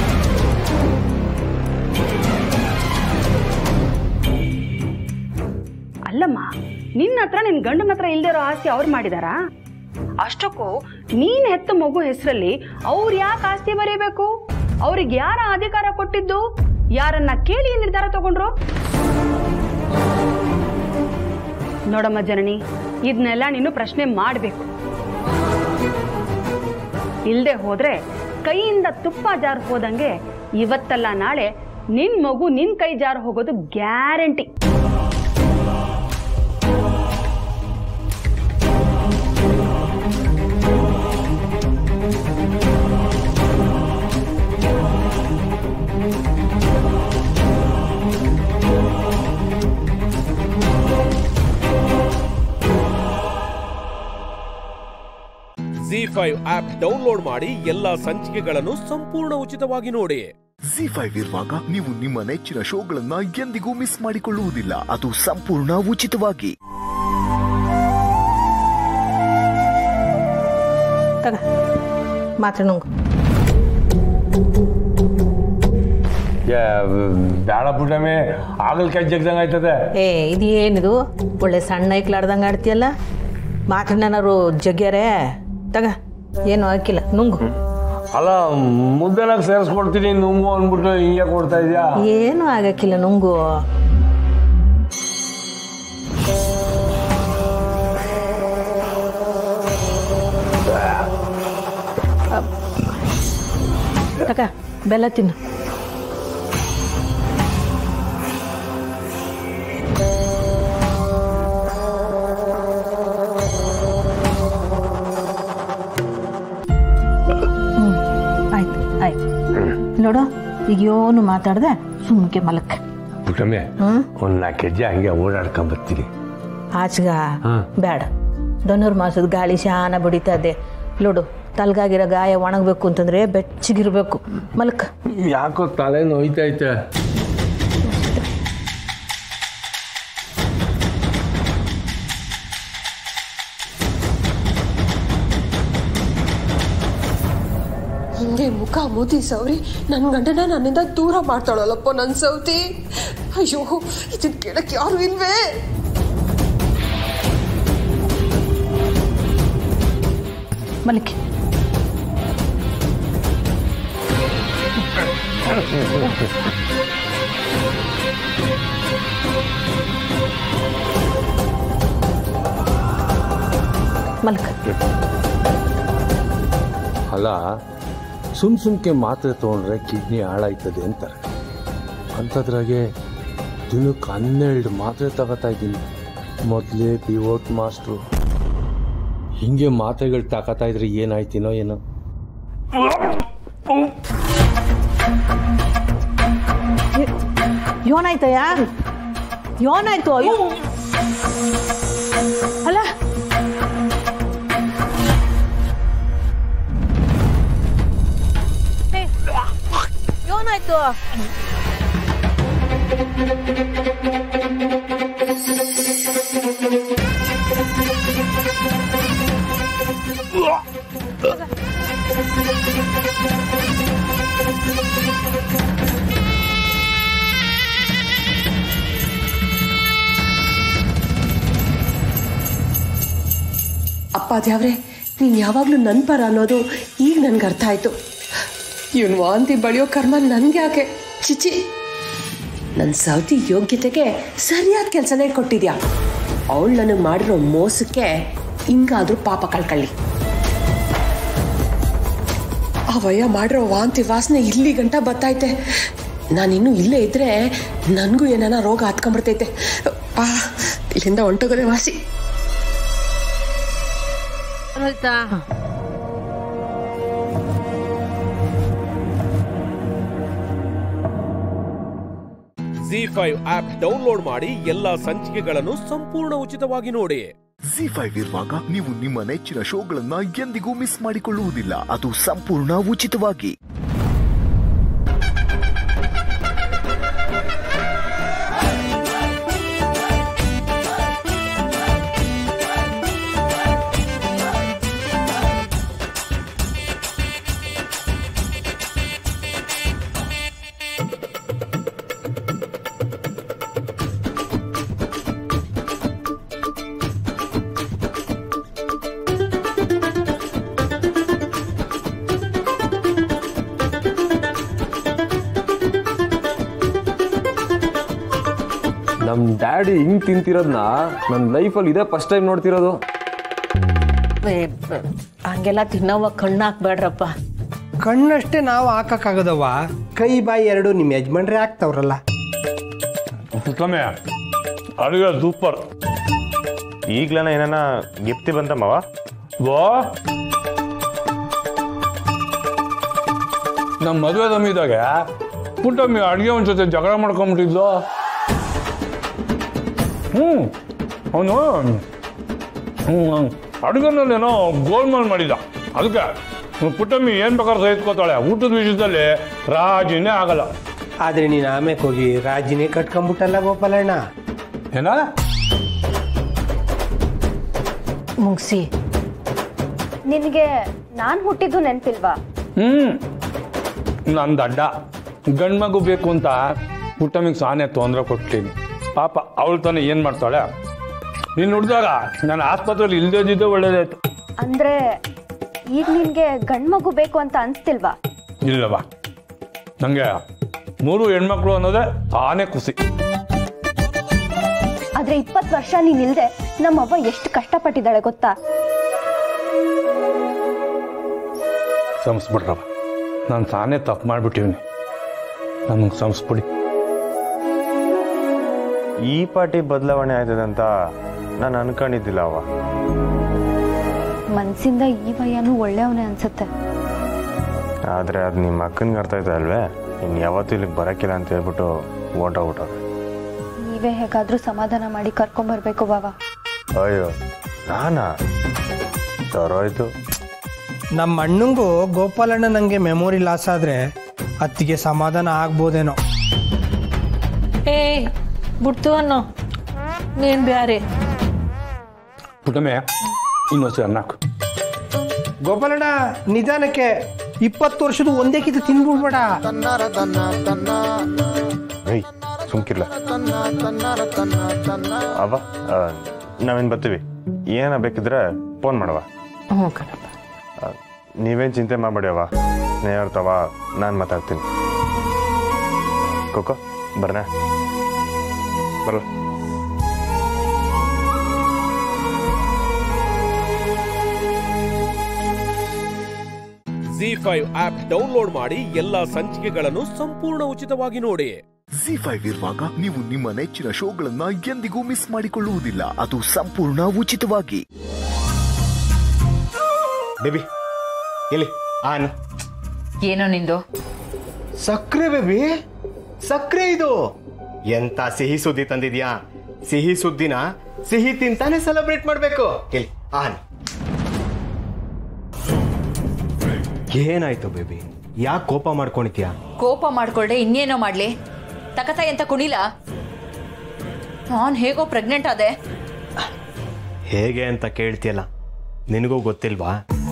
ಅಲ್ಲಮ್ಮ ನಿನ್ನ ಹತ್ರ ನಿನ್ ಗಂಡನ ಹತ್ರ ಇಲ್ದಿರೋ ಆಸ್ತಿ ಅವ್ರು ಮಾಡಿದಾರಾ ಅಷ್ಟಕ್ಕೂ ನೀನ್ ಹೆತ್ತ ಮಗು ಹೆಸರಲ್ಲಿ ಅವ್ರು ಯಾಕೆ ಆಸ್ತಿ ಬರೀಬೇಕು ಅವ್ರಿಗೆ ಯಾರ ಅಧಿಕಾರ ಕೊಟ್ಟಿದ್ದು ಯಾರನ್ನ ಕೇಳಿ ಈ ನಿರ್ಧಾರ ತಗೊಂಡ್ರು ನೋಡಮ್ಮ ಜನನಿ ಇದನ್ನೆಲ್ಲ ನೀನು ಪ್ರಶ್ನೆ ಮಾಡಬೇಕು ಇಲ್ದೆ ಹೋದ್ರೆ ಕೈಯಿಂದ ತುಪ್ಪ ಜಾರ್ ಹೋದಂಗೆ ಇವತ್ತಲ್ಲ ನಾಳೆ ನಿನ್ ಮಗು ನಿನ್ ಕೈ ಜಾರ್ ಹೋಗೋದು guarantee Zee five app download ಮಾಡಿ ಎಲ್ಲಾ ಸಂಚಿಕೆಗಳನ್ನು ಸಂಪೂರ್ಣ ಉಚಿತವಾಗಿ ನೋಡಿ ಜಿ ಫೈವ್ ಇರುವಾಗ ನೀವು ನಿಮ್ಮ ನೆಚ್ಚಿನ ಶೋಗಳನ್ನ ಎಂದಿಗೂ ಮಿಸ್ ಮಾಡಿಕೊಳ್ಳುವುದಿಲ್ಲ ಅದು ಸಂಪೂರ್ಣ ಉಚಿತವಾಗಿ ತಗ ಮಾತ್ರ ನುಂಗು ಬೇಡ ಪುಟಮೆ ಆಗಲ್ಕಾಯಿ ಜಗ್ದಂಗೆ ಆಯ್ತದೆ ಏ ಇದೇನಿದು ಒಳ್ಳೆ ಸಣ್ಣ ಐಕ್ಲಾಡ್ದಂಗೆ ಆಡ್ತೀಯಲ್ಲ ಮಾತ್ರನೇನಾರು ಜಗ್ಗ್ಯಾರೆ ತಗ ಏನು ಹಾಕಿಲ್ಲ ನುಂಗು ಅಲ್ಲ ಮುದ್ದೆನಾಗ ಸೇರಿಸ್ಕೊಡ್ತೀನಿ ನುಂಗು ಅಂದ್ಬಿಟ್ಟು ಹಿಂಗೆ ಕೊಡ್ತಾ ಇದೆಯಾ ಏನು ಆಗಕ್ಕಿಲ್ಲ ನುಂಗು ತಗ ಬೆಲ್ಲ ತಿನ್ನು ಹ್ಮ್ ಆಯ್ತು ಆಯ್ತು ನೋಡು ಈಗ ಯೋನು ಮಾತಾಡ್ದೆ ಸುಮ್ಮನೆ ಮಲಕ್ ಪುಟಮೆ ಹ್ಮ್ ಒಂದು ನಾಲ್ಕು ಹೆಜ್ಜೆ ಹಂಗೆ ಓಡಾಡ್ಕೊಂಡ್ ಬರ್ತೀನಿ ಆಚಗ ಹ್ಮ್. ಬೇಡ ಧನುರ್ ಮಾಸದ ಗಾಳಿ ಶಾನ ಬಡಿತದೆ ನೋಡು ತಲ್ಗಾಗಿರೋ ಗಾಯ ಒಣಗಬೇಕು ಅಂತಂದ್ರೆ ಬೆಚ್ಚಗಿರ್ಬೇಕು ಮಲ್ಕ ಯಾಕೋ ತಲೆ ನೋಯ್ತೈತೆ ಹಿಂಗೆ ಮುಖ ಮೂತಿ ಸೌರಿ ನನ್ನ ಗಂಡನ ನನ್ನಿಂದ ದೂರ ಮಾಡ್ತಾಳಲ್ಲಪ್ಪ ನನ್ನ ಸೌತಿ ಅಯ್ಯೋ ಇದನ್ನ ಕೇಳಕ್ ಯಾರು ಇಲ್ವೇ ಮಲ್ಕಿ ಮಲ್ಕ ಅಲ್ಲ ಸುಮ್ ಸುಮ್ಕೆ ಮಾತ್ರೆ ತೊಗೊಂಡ್ರೆ ಕಿಡ್ನಿ ಹಾಳಾಯ್ತದೆ ಅಂತಾರೆ ಅಂಥದ್ರಾಗೆ ದಿನಕ್ಕೆ ಹನ್ನೆರಡು ಮಾತ್ರೆ ತಗೋತಾ ಇದ್ದೀನಿ ಮೊದಲೇ ಪಿವೋಟ್ ಮಾಸ್ಟ್ರು ಹಿಂಗೆ ಮಾತ್ರೆಗಳು ತಗೋತಾ ಇದ್ರೆ ಏನಾಯ್ತಿನೋ ಏನೋ ಯೋನಾಯ್ತಯ್ಯ ಯೋನಾಯ್ತು ಅಯ್ಯೋ ಅಲ್ಲ ಏ, ಯೋನಾಯ್ತು ಅಪ್ಪ ದ್ಯಾವ್ರೆ ನೀನ್ ಯಾವಾಗ್ಲೂ ನನ್ ಪರ ಅನ್ನೋದು ಈಗ ನನ್ಗೆ ಅರ್ಥ ಆಯ್ತು ಇವನ್ ವಾಂತಿ ಬಳಿಯೋ ಕರ್ಮ ನನ್ಗೆ ಯಾಕೆ ಚಿಚಿ ನನ್ನ ಸೌತಿ ಯೋಗ್ಯತೆಗೆ ಸರಿಯಾದ ಕೆಲಸನೇ ಕೊಟ್ಟಿದ್ಯಾ ಅವಳು ನನಗೆ ಮಾಡಿರೋ ಮೋಸಕ್ಕೆ ಹಿಂಗಾದ್ರೂ ಪಾಪ ಕಳ್ಕೊಳ್ಳಿ ಅವಯ್ಯ ಮಾಡಿರೋ ವಾಂತಿ ವಾಸನೆ ಇಲ್ಲಿ ಗಂಟ ಬತ್ತೈತೆ ನಾನಿನ್ನೂ ಇಲ್ಲೇ ಇದ್ರೆ ನನಗೂ ಏನಾನ ರೋಗ ಹತ್ಕೊಂಡ್ಬಿಡ್ತೈತೆ ಆ ಇಲ್ಲಿಂದ ಹೊಂಟೋಗೋದೆ ವಾಸಿ ಆಯ್ತಾ ಜಿ ಫೈವ್ ಆಪ್ ಡೌನ್ಲೋಡ್ ಮಾಡಿ ಎಲ್ಲಾ ಸಂಚಿಕೆಗಳನ್ನು ಸಂಪೂರ್ಣ ಉಚಿತವಾಗಿ ನೋಡಿ ಜಿ ಫೈವ್ ಇರುವಾಗ ನೀವು ನಿಮ್ಮ ನೆಚ್ಚಿನ ಶೋಗಳನ್ನ ಎಂದಿಗೂ ಮಿಸ್ ಮಾಡಿಕೊಳ್ಳುವುದಿಲ್ಲ ಅದು ಸಂಪೂರ್ಣ ಉಚಿತವಾಗಿ ನಮ್ಮ ಡ್ಯಾಡಿ ಹಿಂಗ್ ತಿಂತಿರೋದ್ನ ನನ್ನ ಲೈಫಲ್ಲಿ ಇದೇ ಫಸ್ಟ್ ಟೈಮ್ ನೋಡ್ತಿರೋದು ಏ, ಬ- ಹಂಗೆಲ್ಲ ತಿನ್ನವ ಕಣ್ಣು ಹಾಕ್ಬೇಡ್ರಪ್ಪ ಕಣ್ಣಷ್ಟೇ ನಾವು ಹಾಕಕ್ಕಾಗದವ ಕೈ ಬಾಯಿ ಎರಡು ನಿಮ್ಮ ಯಜಮಾನ್ರೆ ಹಾಕ್ತಾವ್ರಲ್ಲ ಪುಟ್ಟಮೆ ಅಡುಗೆ ಸೂಪರ್ ಈಗ್ಲನ ಏನಾನ ಗಿಫ್ಟಿ ಬಂತಮ್ಮವ ವಾ ನಮ್ಮ ಮದುವೆ ದಮ್ಮಿದಾಗ ಪುಟ್ಟಮ್ಮಿ ಅಡುಗೆ ಒಂದ್ ಜೊತೆ ಜಗಳ ಮಾಡ್ಕೊಂಬಿಟ್ಟಿದ್ಲು ಹ್ಞೂ ಅವನು ಹ್ಞೂ ಅಡುಗೆನಲ್ಲೇನೋ ಗೋಲ್ಮಾಲ್ ಮಾಡಿದ ಅದಕ್ಕೆ ಪುಟ್ಟಮ್ಮಿ ಏನು ಬೇಕಾದ್ರೆ ಸಹಿಸ್ಕೋತಾಳೆ ಊಟದ ವಿಷಯದಲ್ಲಿ ರಾಜಿನೇ ಆಗಲ್ಲ ಆದ್ರೆ ನೀನು ಆಮೇಲೆ ಹೋಗಿ ರಾಜಿನೇ ಕಟ್ಕೊಂಡ್ಬಿಟ್ಟಲ್ಲ ಗೋಪಾಲಣ್ಣ ಏನ ಮುಗಿಸಿ ನಿನಗೆ ನಾನು ಹುಟ್ಟಿದ್ದು ನೆನಪಿಲ್ವಾ ಹ್ಞೂ ನಂದು ಅಡ್ಡ ಗಂಡು ಮಗು ಬೇಕು ಅಂತ ಪುಟ್ಟಮಿಗೆ ಸಾನೆ ತೊಂದರೆ ಕೊಡ್ತೀನಿ ಪಾಪ ಅವಳು ತಾನೇ ಏನು ಮಾಡ್ತಾಳೆ ನೀನು ನೋಡಿದಾಗ ನಾನು ಆಸ್ಪತ್ರೆಯಲ್ಲಿ ಇಲ್ಲದೇ ಇದ್ದಿದ್ದೆ ಒಳ್ಳೇದಾಯ್ತು ಅಂದ್ರೆ ಈಗ ನಿನ್ಗೆ ಗಂಡ್ ಮಗು ಬೇಕು ಅಂತ ಅನ್ಸ್ತಿಲ್ವಾ ಇಲ್ಲವಾ ನನಗೆ ಮೂರು ಹೆಣ್ಮಕ್ಳು ಅನ್ನೋದೇ ತಾನೇ ಖುಷಿ ಆದ್ರೆ ಇಪ್ಪತ್ತು ವರ್ಷ ನೀನ್ ಇಲ್ದೆ ನಮ್ಮವ್ವ ಎಷ್ಟು ಕಷ್ಟಪಟ್ಟಿದ್ದಾಳೆ ಗೊತ್ತಾ ಸಂಸ್ಬಿಡ್ರವ ನಾನು ತಾನೇ ತಪ್ಪು ಮಾಡಿಬಿಟ್ಟಿವ್ನಿ ನನಗೆ ಸಂಸ್ಬಿಡಿ ಈ ಪಾಟಿ ಬದಲಾವಣೆ ಆಯ್ತದೆ ಅಂತ ನಾನು ಅನ್ಕೊಂಡಿದ್ದಿಲ್ಲ ಅವ ಮನ್ಸಿಂದ ಈ ಭಯನೂ ಒಳ್ಳೆಯವನೇ ಅನ್ಸುತ್ತೆ ಆದರೆ ಅದು ನಿಮ್ಮ ಅಕ್ಕನಿಗೆ ಅರ್ಥ ಆಯ್ತು ಅಲ್ವೇ ಇನ್ನು ಯಾವತ್ತೂ ಇಲ್ಲಿಗೆ ಬರೋಕ್ಕಿಲ್ಲ ಅಂತ ಹೇಳ್ಬಿಟ್ಟು ಓಟ ಊಟ ನೀವೇ ಹೇಗಾದ್ರೂ ಸಮಾಧಾನ ಮಾಡಿ ಕರ್ಕೊಂಬರ್ಬೇಕು ಬಾವ ಅಯ್ಯೋ ನಾನಾ ಸರೋಯ್ತು ನಮ್ಮ ಅಣ್ಣಂಗೂ ಗೋಪಾಲಣ್ಣ ನನಗೆ ಮೆಮೊರಿ ಲಾಸ್ ಆದ್ರೆ ಅತ್ತಿಗೆ ಸಮಾಧಾನ ಆಗ್ಬೋದೇನೋ ಏ ಬಿಡ್ತು ಅನ್ನೋ ನೀನು ಬ್ಯಾರೆ ಪುಟ್ಟಮೆ ಇನ್ನೊಂದು ಅನ್ನಕ್ಕೆ ಗೋಪಾಲಣ್ಣ ನಿಧಾನಕ್ಕೆ ಇಪ್ಪತ್ತು ವರ್ಷದ ಒಂದೇ ಕಿತ್ತು ತಿನ್ಬಿಡ್ಬೇಡ ಏಯ್ ಸುಮ್ಕಿರ್ಲ ಅವ ನಾವೇನು ಬರ್ತೀವಿ ಏನ ಬೇಕಿದ್ರೆ ಫೋನ್ ಮಾಡವ ಹ್ಞೂ ಕಣಪ್ಪ ನೀವೇನು ಚಿಂತೆ ಮಾಡಬೇಡಿ ಅವ ಸ್ನೇಹಿತವ ನಾನು ಮಾತಾಡ್ತೀನಿ ಕೋಕೋ ಬರ್ನ ಬರಲ್ಲ ಜಿ ಫೈವ್ ಆಪ್ ಡೌನ್ಲೋಡ್ ಮಾಡಿ ಎಲ್ಲಾ ಸಂಚಿಕೆಗಳನ್ನು ಸಂಪೂರ್ಣ ಉಚಿತವಾಗಿ ನೋಡಿ ಜಿ ಫೈವ್ ಇರುವಾಗ ನೀವು ನಿಮ್ಮ ನೆಚ್ಚಿನ ಶೋಗಳನ್ನ ಎಂದಿಗೂ ಮಿಸ್ ಮಾಡಿಕೊಳ್ಳುವುದಿಲ್ಲ ಅದು ಸಂಪೂರ್ಣ ಉಚಿತವಾಗಿ ಬೇಬಿ ಎಲ್ಲಿ ಆನ್ ಏನೋ ನಿಂದು ಸಕ್ಕರೆ ಬೇಬಿ ಸಕ್ಕರೆ ಇದು ಎಂತ ಸಿಹಿ ಸುದ್ದಿ ತಂದಿದ್ಯಾ ಸಿಹಿ ಸುದ್ದಿನ ಸಿಹಿ ತಿಂತಾನೆ ಸೆಲೆಬ್ರೇಟ್ ಮಾಡ್ಬೇಕು ಎಲ್ಲಿ ಆನ್ ಏನಾಯ್ತು ಬೇಬಿ ಯಾಕೆ ಕೋಪ ಮಾಡ್ಕೊಂಡಿದ್ಯಾ ಕೋಪ ಮಾಡ್ಕೊಳ್ದೆ ಇನ್ನೇನೋ ಮಾಡ್ಲಿ ತಕತ ಎಂತ ಕುಣಿಲ ನಾನ್ ಹೇಗೋ ಪ್ರೆಗ್ನೆಂಟ್ ಆದೆ ಹೇಗೆ ಅಂತ ಕೇಳ್ತಿಯಲ್ಲ ನಿನಗೂ ಗೊತ್ತಿಲ್ವಾ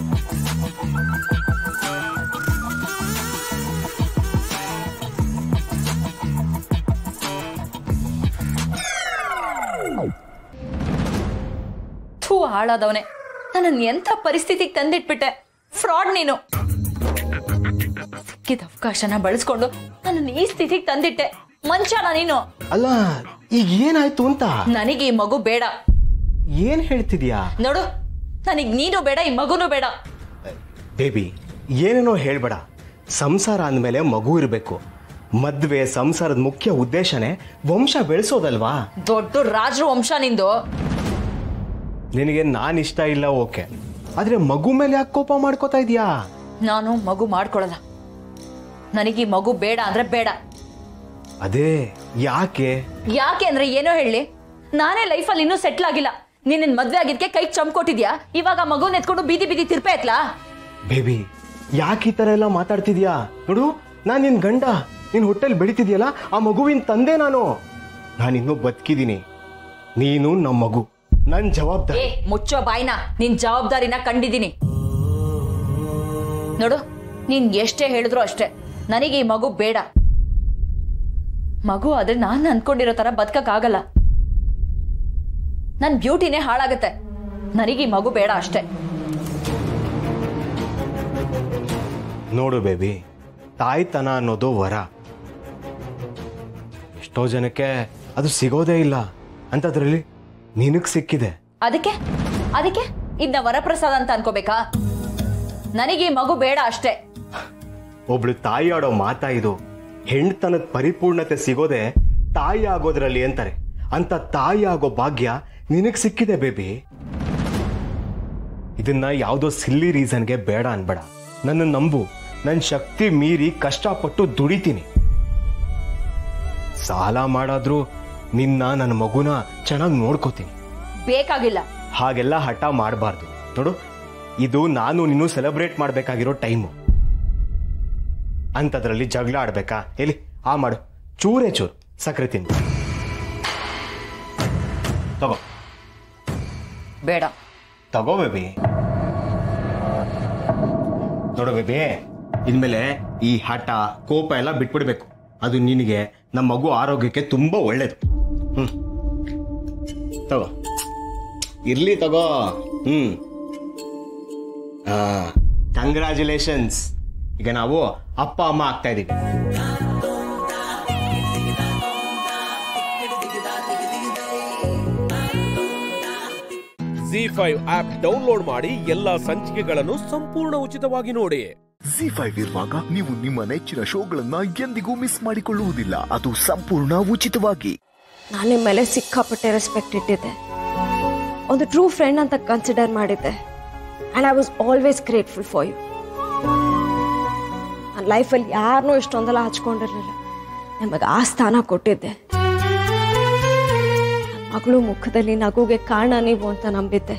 ಥೂ ಹಾಳಾದವನೆ ನನ್ನನ್ನು ಎಂಥ ಪರಿಸ್ಥಿತಿಗೆ ತಂದಿಟ್ಬಿಟ್ಟೆ ಫ್ರಾಡ್ ನೀನು ಸಿಕ್ಕಿದ ಅವಕಾಶನ ಬಳಸ್ಕೊಂಡು ನನ್ನನ್ನು ಈ ಸ್ಥಿತಿಗೆ ತಂದಿಟ್ಟೆ ಮಂಚಾನ ನೀನು ಅಲ್ಲ ಈಗ ಏನಾಯ್ತು ಅಂತ ನನಗೆ ಈ ಮಗು ಬೇಡ ಏನ್ ಹೇಳ್ತಿದ್ಯಾ ನೋಡು ನನಗ್ ನೀನು ಬೇಡ ಈ ಮಗುನು ಬೇಡ ಬೇಬಿ ಏನೇನೋ ಹೇಳ್ಬೇಡ ಸಂಸಾರ ಅಂದಮೇಲೆ ಮಗು ಇರಬೇಕು ಮದ್ವೆ ಸಂಸಾರದ ಮುಖ್ಯ ಉದ್ದೇಶನೇ ವಂಶ ಬೆಳೆಸೋದಲ್ವಾ ದೊಡ್ಡ ರಾಜರು ವಂಶ ನಿಂದು ನಿನಗೆ ನಾನು ಇಷ್ಟ ಇಲ್ಲ ಓಕೆ ಆದ್ರೆ ಮಗು ಮೇಲೆ ಯಾಕೆ ಕೋಪ ಮಾಡ್ಕೋತಾ ಇದೀಯಾ ನಾನು ಮಗು ಮಾಡ್ಕೊಳಲ್ಲ ನನಗೆ ಈ ಮಗು ಬೇಡ ಅಂದ್ರೆ ಬೇಡ ಅದೇ ಯಾಕೆ ಯಾಕೆ ಅಂದ್ರೆ ಏನೋ ಹೇಳಿ ನಾನೇ ಲೈಫಲ್ಲಿ ಇನ್ನೂ ಸೆಟ್ಲ್ ಆಗಿಲ್ಲ ನಿನ್ನ ಮದ್ವೆ ಆಗಿದ್ಕೆ ಕೈ ಚಮ್ ಕೊಟ್ಟಿದ್ಯಾ ಇವಾಗ ಮಗುನ ಎತ್ಕೊಂಡು ಬೀದಿ ಬೀದಿ ತಿರ್ಪೆ ಎತ್ಲಾ ಬೇಬಿ ಯಾಕೆ ಈ ತರ ಎಲ್ಲ ಮಾತಾಡ್ತಿದ್ಯಾ ನೋಡು ನಾನ್ ನಿನ್ ಗಂಡ ನಿನ್ ಹೊಟ್ಟೆಲ್ ಬೆಳಿತಿದ್ಯಲ್ಲ ಆ ಮಗುವಿನ ತಂದೆ ನಾನು ನಾನಿನ್ನೂ ಬದುಕಿದ್ದೀನಿ ನೀನು ನಮ್ಮ ಮಗು ನನ್ ಜವಾಬ್ದಾರಿ ಏ ಮುಚ್ಚೋ ಬಾಯ್ನ ನಿನ್ ಜವಾಬ್ದಾರಿನ ಕಂಡಿದ್ದೀನಿ ನೋಡು ನೀನ್ ಎಷ್ಟೇ ಹೇಳಿದ್ರು ಅಷ್ಟೇ ನನಗೆ ಈ ಮಗು ಬೇಡ ಮಗು ಆದ್ರೆ ನಾನು ಅನ್ಕೊಂಡಿರೋ ತರ ಬದುಕಕ್ಕಾಗಲ್ಲ ನನ್ ಬ್ಯೂಟಿನೇ ಹಾಳಾಗತ್ತೆ ನನಗೆ ಈ ಮಗು ಬೇಡ ಅಷ್ಟೇ ನೋಡು ಬೇಬಿ ತಾಯ್ತನ ಅನ್ನೋದು ವರ ಎಷ್ಟೋ ಜನಕ್ಕೆ ಅದು ಸಿಗೋದೇ ಇಲ್ಲ ಅಂತದ್ರಲ್ಲಿ ನಿನಗ್ ಸಿಕ್ಕಿದೆ ಅದಕ್ಕೆ ಅದಕ್ಕೆ ಇದನ್ನ ವರಪ್ರಸಾದ ಅಂತ ಅನ್ಕೋಬೇಕಾ ನನಗೆ ಈ ಮಗು ಬೇಡ ಅಷ್ಟೇ ಒಬ್ಳು ತಾಯಿ ಆಡೋ ಮಾತಾ ಇದು ಹೆಣ್ತನದ ಪರಿಪೂರ್ಣತೆ ಸಿಗೋದೆ ತಾಯಿ ಆಗೋದ್ರಲ್ಲಿ ಅಂತಾರೆ ಅಂತ ತಾಯಿ ಆಗೋ ಭಾಗ್ಯ ನಿನಗ್ ಸಿಕ್ಕಿದೆ ಬೇಬಿ ಇದನ್ನ ಯಾವುದೋ ಸಿಲ್ಲಿ ರೀಸನ್ಗೆ ಬೇಡ ಅನ್ಬೇಡ ನನ್ನ ನಂಬು ನನ್ನ ಶಕ್ತಿ ಮೀರಿ ಕಷ್ಟಪಟ್ಟು ದುಡಿತೀನಿ ಸಾಲ ಮಾಡಾದ್ರೂ ನಿನ್ನ ನನ್ನ ಮಗುನ ಚೆನ್ನಾಗಿ ನೋಡ್ಕೋತೀನಿ ಬೇಕಾಗಿಲ್ಲ ಹಾಗೆಲ್ಲ ಹಠ ಮಾಡಬಾರ್ದು ನೋಡು ಇದು ನಾನು ನೀನು ಸೆಲೆಬ್ರೇಟ್ ಮಾಡಬೇಕಾಗಿರೋ ಟೈಮು ಅಂಥದ್ರಲ್ಲಿ ಜಗಳ ಆಡ್ಬೇಕಾ ಎಲ್ಲಿ ಆ ಮಾಡು ಚೂರೇ ಚೂರು ಸಕ್ಕರೆ ತಿನ್ನು ತಗೋ ಬೇಡ ತಗೋ ಬೇಬಿ ನೋಡು ಬೇಬಿ ಇನ್ಮೇಲೆ ಈ ಹಠ ಕೋಪ ಎಲ್ಲ ಬಿಟ್ಬಿಡ್ಬೇಕು ಅದು ನಿನಗೆ ನಮ್ಮ ಮಗು ಆರೋಗ್ಯಕ್ಕೆ ತುಂಬಾ ಒಳ್ಳೇದು ಹ್ಮ್ ತಗೋ ಇರ್ಲಿ ತಗೋ ಹ್ಮ್ ಹಾ ಕಂಗ್ರ್ಯಾಚುಲೇಷನ್ಸ್ ಈಗ ನಾವು ಅಪ್ಪ ಅಮ್ಮ ಆಗ್ತಾ ಇದೀವಿ ಜಿ ಫೈವ್ ಆಪ್ ಡೌನ್ಲೋಡ್ ಮಾಡಿ ಎಲ್ಲಾ ಸಂಚಿಕೆಗಳನ್ನು ಸಂಪೂರ್ಣ ಉಚಿತವಾಗಿ ನೋಡಿ ಜಿ ಫೈವ್ ಇರುವಾಗ ನೀವು ನಿಮ್ಮ ನೆಚ್ಚಿನ ಶೋಗಳನ್ನ ಎಂದಿಗೂ ಮಿಸ್ ಮಾಡಿಕೊಳ್ಳುವುದಿಲ್ಲ ಅದು ಸಂಪೂರ್ಣ ಉಚಿತವಾಗಿ ನಾನು ನಿಮ್ಮ ಮೇಲೆ ಸಿಕ್ಕಾಪಟ್ಟೆ ರೆಸ್ಪೆಕ್ಟ್ ಇಟ್ಟಿದ್ದೆ ಒಂದು ಟ್ರೂ ಫ್ರೆಂಡ್ ಅಂತ ಕನ್ಸಿಡರ್ ಮಾಡಿದ್ದೆ and I was always grateful for you ನನ್ನ ಲೈಫಲ್ಲಿ ಯಾರನ್ನೂ ಇಷ್ಟೊಂದೆಲ್ಲ ಹಚ್ಕೊಂಡಿರಲಿಲ್ಲ ನಿಮಗೆ ಆ ಸ್ಥಾನ ಕೊಟ್ಟಿದ್ದೆ ನನ್ನ ಮಗಳು ಮುಖದಲ್ಲಿ ನಗುಗೆ ಕಾರಣ ನೀವು ಅಂತ ನಂಬಿದ್ದೆ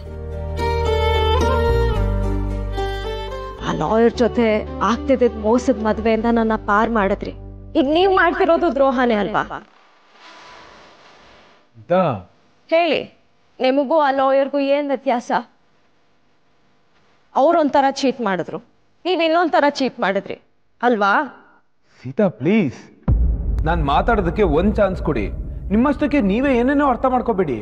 ಆ ಲಾಯರ್ ಜೊತೆ ಆಗ್ತಿದ್ದ ಮೋಸದ ಮದುವೆಯಿಂದ ನನ್ನ ಪಾರ್ ಮಾಡಿದ್ರಿ ಈಗ ನೀವು ಮಾಡ್ತಿರೋದು ದ್ರೋಹನೇ ಅಲ್ವಾ ಹೇಳಿ ನಿಮಗೂ ಆ ಲಾಯರ್ಗೂ ಏನು ವ್ಯತ್ಯಾಸ ಅವ್ರೊಂಥರ ಚೀಟ್ ಮಾಡಿದ್ರು ನೀವು ಇನ್ನೊಂಥರ ಚೀಟ್ ಮಾಡಿದ್ರಿ ಅಲ್ವಾ ಸೀತಾ ಪ್ಲೀಸ್ ನಾನು ಮಾತಾಡೋದಕ್ಕೆ ಒಂದು ಚಾನ್ಸ್ ಕೊಡಿ ನಿಮ್ಮಷ್ಟಕ್ಕೆ ನೀವೇ ಏನೇನೋ ಅರ್ಥ ಮಾಡ್ಕೋಬೇಡಿ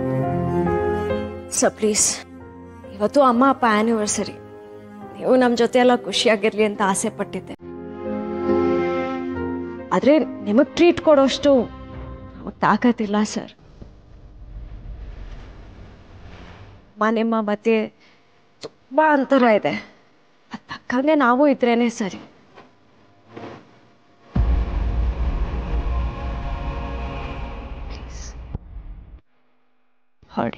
ಸರ್ ಪ್ಲೀಸ್ ಇವತ್ತು ಅಮ್ಮ ಅಪ್ಪ ಆ್ಯನಿವರ್ಸರಿ ನೀವು ನಮ್ಮ ಜೊತೆ ಎಲ್ಲ ಖುಷಿಯಾಗಿರ್ಲಿ ಅಂತ ಆಸೆ ಪಟ್ಟಿದ್ದೆ ಆದರೆ ನಿಮಗೆ ಟ್ರೀಟ್ ಕೊಡೋಷ್ಟು ನಮಗೆ ತಾಕತ್ತಿಲ್ಲ ಸರ್ ನಿಮ್ಮ ಮಧ್ಯೆ ತುಂಬ ಅಂತರ ಇದೆ ಅದ್ ತಕ್ಕಂಗೆ ನಾವು ಇದ್ರೇನೆ ಸರಿ Please. ಹೊರಡಿ